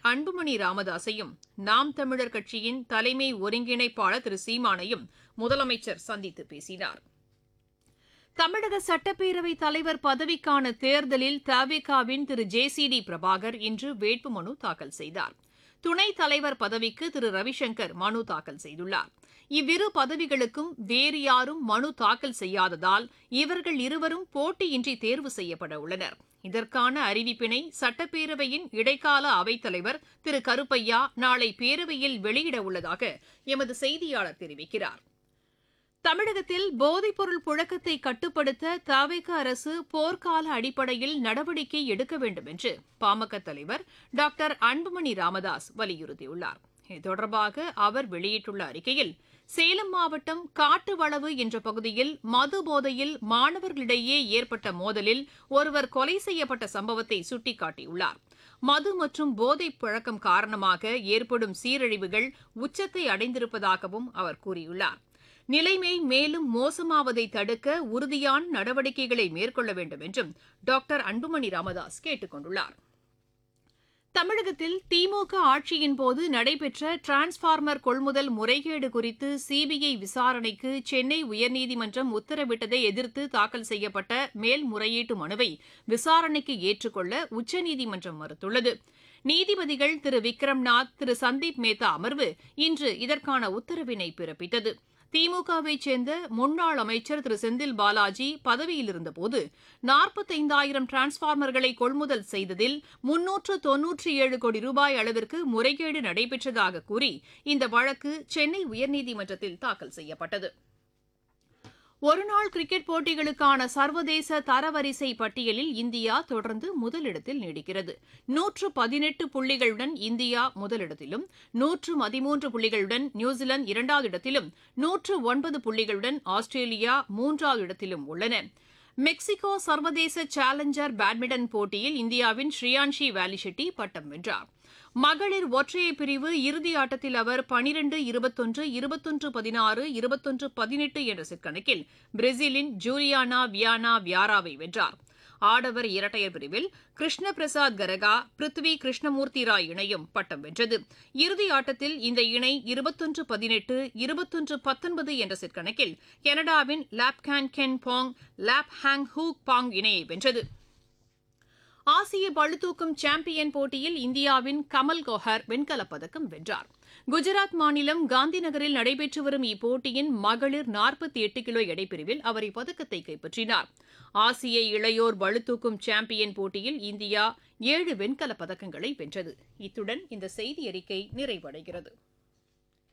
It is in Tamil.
அன்புமணி ராமதாஸையும் நாம் தமிழர் கட்சியின் தலைமை ஒருங்கிணைப்பாளர் திரு சீமானையும் முதலமைச்சர் சந்தித்து பேசினார் தமிழக சட்டப்பேரவைத் தலைவர் பதவிக்கான தேர்தலில் தவிகாவின் Thiru J C D Prabhakar இன்று வேட்புமனு தாக்கல் செய்தார் துணைத் தலைவர் பதவிக்கு திரு ரவிசங்கர் மனு தாக்கல் செய்துள்ளார் இவ்விரு பதவிகளுக்கும் வேறு யாரும் மனு தாக்கல் செய்யாததால் இவர்கள் இருவரும் போட்டியின்றி தேர்வு செய்யப்பட உள்ளனர் இதற்கான அறிவிப்பினை சட்டப்பேரவையின் இடைக்கால அவைத்தலைவர் திரு கருப்பையா நாளை பேரவையில் வெளியிட உள்ளதாக எமது செய்தியாளர் தெரிவிக்கிறார் தமிழகத்தில் போதைப்பொருள் புழக்கத்தை கட்டுப்படுத்த தவிக அரசு போர்க்கால அடிப்படையில் நடவடிக்கை எடுக்க வேண்டும் என்று பாமக தலைவர் டாக்டர் அன்புமணி ராமதாஸ் வலியுறுத்தியுள்ளார் இது தொடர்பாக அவர் வெளியிட்டுள்ள அறிக்கையில் சேலம் மாவட்டம் காட்டுவளவு என்ற பகுதியில் மது போதையில் மாணவர்களிடையே ஏற்பட்ட மோதலில் ஒருவர் கொலை செய்யப்பட்ட சம்பவத்தை சுட்டிக்காட்டியுள்ளார் மது மற்றும் போதைப் பழக்கம் காரணமாக ஏற்படும் சீரழிவுகள் உச்சத்தை அடைந்திருப்பதாகவும் அவர் கூறியுள்ளார் நிலைமை மேலும் மோசமாவதை தடுக்க உறுதியான நடவடிக்கைகளை மேற்கொள்ள வேண்டும் என்றும் டாக்டர் அன்புமணி ராமதாஸ் கேட்டுக் கொண்டுள்ளார் தமிழகத்தில் திமுக ஆட்சியின் போது நடைபெற்ற டிரான்ஸ்பார்மர் கொள்முதல் முறைகேடு குறித்து சிபிஐ விசாரணைக்கு சென்னை உயர்நீதிமன்றம் உத்தரவிட்டதை எதிர்த்து தாக்கல் செய்யப்பட்ட மேல்முறையீட்டு மனுவை விசாரணைக்கு ஏற்றுக்கொள்ள உச்சநீதிமன்றம் மறுத்துள்ளது நீதிபதிகள் திரு விக்ரம்நாத் திரு சந்தீப் மேத்தா அமர்வு இன்று இதற்கான உத்தரவினை பிறப்பித்தது திமுகவைச் சேர்ந்த முன்னாள் அமைச்சர் திரு செந்தில் பாலாஜி பதவியில் இருந்தபோது நாற்பத்தைந்தாயிரம் டிரான்ஸ்பார்மர்களை கொள்முதல் செய்ததில் முன்னூற்று தொன்னூற்றி ஏழு கோடி ரூபாய் அளவிற்கு முறைகேடு நடைபெற்றதாக கூறி இந்த வழக்கு சென்னை உயர்நீதிமன்றத்தில் தாக்கல் செய்யப்பட்டது ஒருநாள் கிரிக்கெட் போட்டிகளுக்கான சர்வதேச தரவரிசை பட்டியலில் இந்தியா தொடர்ந்து முதலிடத்தில் நீடிக்கிறது நூற்று பதினெட்டு புள்ளிகளுடன் இந்தியா முதலிடத்திலும் நூற்று பதிமூன்று புள்ளிகளுடன் நியூசிலாந்து இரண்டாவது இடத்திலும் நூற்று ஒன்பது புள்ளிகளுடன் ஆஸ்திரேலியா மூன்றாவது இடத்திலும் உள்ளன மெக்சிகோ சர்வதேச சேலஞ்சர் பேட்மிண்டன் போட்டியில் இந்தியாவின் ஸ்ரீயான்ஷி வேலிஷெட்டி பட்டம் வென்றார் மகளிர் ஒற்றையர் பிரிவு இறுதி ஆட்டத்தில் அவர் பனிரெண்டு இருபத்தொன்று இருபத்தொன்று பதினாறு இருபத்தொன்று பதினெட்டு என்ற செட் கணக்கில் பிரேசிலின் ஜூலியானா வியானா வியாராவை வென்றார் ஆடவர் இரட்டையர் பிரிவில் கிருஷ்ண பிரசாத் கரகா பிருத்வி கிருஷ்ணமூர்த்தி ராய் இணையும் பட்டம் வென்றது இறுதி ஆட்டத்தில் இந்த இணை இருபத்தொன்று பதினெட்டு இருபத்தொன்று பத்தொன்பது என்ற செட் கணக்கில் கனடாவின் லாப்கான் கென் பாங் லாப் ஹாங் ஹூக் பாங் இணையை வென்றது ஆசிய பளுதூக்கும் சாம்பியன் போட்டியில் இந்தியாவின் கமல் கோஹர் வெண்கலப் பதக்கம் வென்றார் குஜராத் மாநிலம் காந்தி நகரில் நடைபெற்று வரும் இப்போட்டியின் மகளிர் நாற்பத்தி எட்டு கிலோ எடைப்பிரிவில் அவர் இப்பதக்கத்தை கைப்பற்றினார் ஆசிய இளையோர் பளுதூக்கும் சாம்பியன் போட்டியில் இந்தியா ஏழு வெண்கலப் பதக்கங்களை வென்றது இத்துடன் இந்த செய்தி அறிக்கை நிறைவடைகிறது